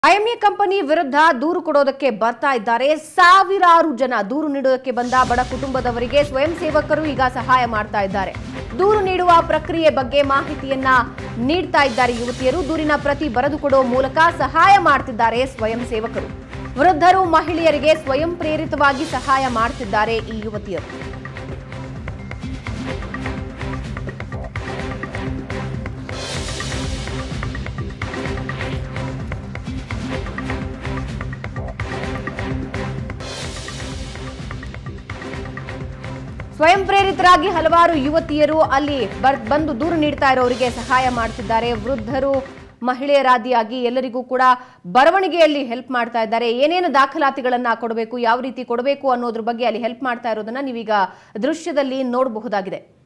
IMA company ವಿರುದ್ಧ ದೂರು ಕೊಡೋದಕ್ಕೆ ಬರ್ತಾ ಇದ್ದಾರೆ ಸಾವಿರಾರು ಜನ ದೂರು ನೀಡೋದಕ್ಕೆ ಬಂದ ಬಡ ಕುಟುಂಬದವರಿಗೆ ಸ್ವಯಂ ಸೇವಕರು ಈಗ ಸಹಾಯ ಮಾಡ್ತಾ ಇದ್ದಾರೆ ದೂರು ನೀಡುವ ಪ್ರಕ್ರಿಯೆ ಬಗ್ಗೆ ಮಾಹಿತಿಯನ್ನ ನೀಡ್ತಾ ಇದ್ದಾರೆ ಯುವತಿಯರು ದೂರಿನ ಪ್ರತಿ ಬರೆದುಕೊಡೋ ಮೂಲಕ ಸಹಾಯ ಮಾಡ್ತಿದ್ದಾರೆ ಸ್ವಯಂ ಸೇವಕರು ವೃದ್ಧರು ಮಹಿಳೆಯರಿಗೆ ಸ್ವಯಂ ಪ್ರೇರಿತವಾಗಿ ಸಹಾಯ ಮಾಡ್ತಿದ್ದಾರೆ ಈ ಯುವತಿಯರು ಸ್ವಯಂ ಪ್ರೇರಿತರಾಗಿ ಹಲವಾರು ಯುವತಿಯರು ಅಲ್ಲಿ ಬರ್- ಬಂದು ದೂರು ನೀಡ್ತಾ ಇರೋರಿಗೆ ಸಹಾಯ ಮಾಡ್ತಿದ್ದಾರೆ ವೃದ್ಧರು ಮಹಿಳೆಯರಾದಿಯಾಗಿ ಎಲ್ಲರಿಗೂ ಕೂಡ ಬರವಣಿಗೆಯಲ್ಲಿ ಹೆಲ್ಪ್ ಮಾಡ್ತಾ ಇದ್ದಾರೆ ಏನೇನು ದಾಖಲಾತಿಗಳನ್ನ ಕೊಡಬೇಕು ಯಾವ ರೀತಿ ಕೊಡಬೇಕು ಅನ್ನೋದ್ರ ಬಗ್ಗೆ ಅಲ್ಲಿ ಹೆಲ್ಪ್ ಮಾಡ್ತಾ ಇರೋದನ್ನ ನೀವೀಗ ದೃಶ್ಯದಲ್ಲಿ ನೋಡಬಹುದಾಗಿದೆ